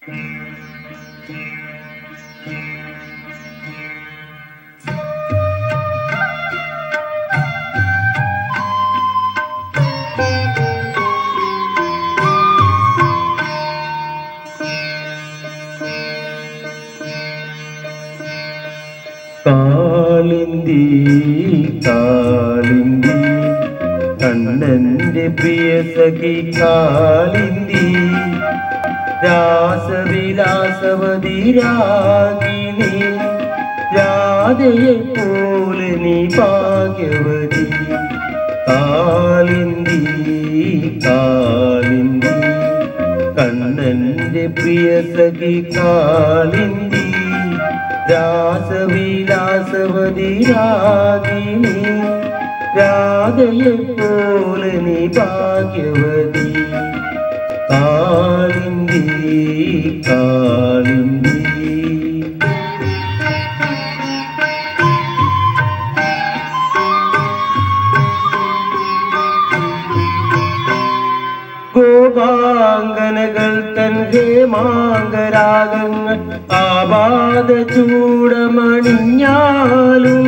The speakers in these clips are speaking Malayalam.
കാളിന്തി കാളിന്തി കണ്ണന്റെ പ്രിയ സഖി കാളിന്തി രാസവിലാസവതി രാഗിണി രാധയെ പോലെ നീ ഭാഗ്യവതി കാളിന്തി കാളിന്തി കണ്ണന്റെ പ്രിയ സഖി കാളിന്തി രാസവിലാസവതി രാഗിണി രാധയെ പോലെ നീ ഭാഗ്യവതി കാളിന്തി കാളിന്തി ഗോപാങ്കനകൾ തൻ ഹേമാങ്കരാഗങ്ങൾ ആപാദ ചൂടമണിഞ്ഞാലും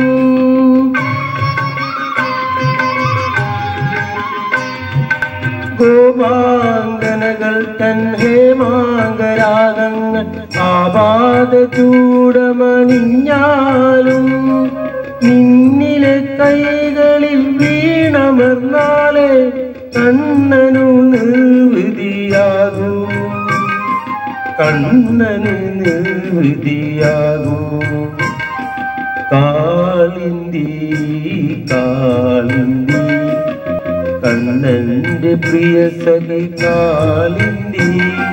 ഗോപാങ്കനകൾ തൻ ഹേമാങ്കരാഗങ്ങൾ ആപാദ ചൂടമണിഞ്ഞാലും നിന്നിലെ കൈകളിൽ വീണമർന്നാലേ കണ്ണനു നിർവിധിയാകൂ കണ്ണന് നിർവിധിയാകൂ കാളിന്തി കാളിന്തി കണ്ണന്റെ പ്രിയ സഖി കാളിന്തി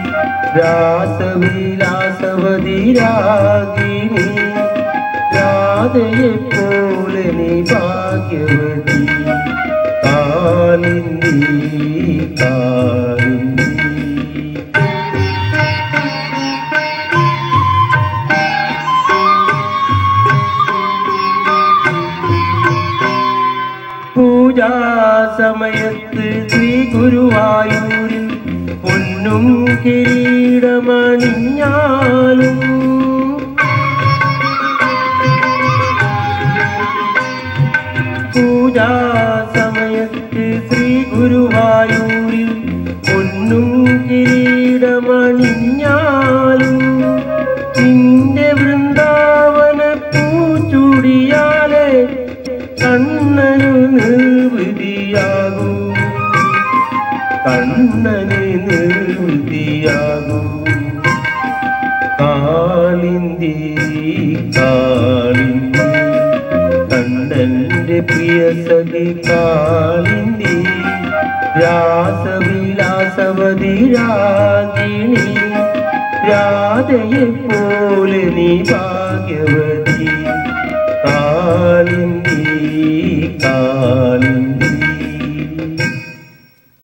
രാസവിലാസവതി രാഗിണി രാധയെ പോലെ നീ ഭാഗ്യവതി കാളിന്തി കാളിന്തി പൂജാ സമയത്ത് ശ്രീ ഗുരുവായൂരിൽ പൊന്നും കിരീടമണിഞ്ഞാലും പൂജാ സമയത്ത് ശ്രീ ഗുരുവായൂരിൽ പൊന്നും കിരീടമണിഞ്ഞാലും നിന്റെ വൃന്ദാവന പൂച്ചുടിയാലേ കണ്ണനു നിർവൃതിയാകൂ കണ്ണന് നിർവൃതിയാകൂ കാളിന്തി കാളിന്തി കണ്ണന്റെ പ്രിയ സഖി കാളിന്തി രാസവിലാസവതി രാഗിണി രാധയെ പോലെ നീ ഭാഗ്യവതി കാളിന്തി കാ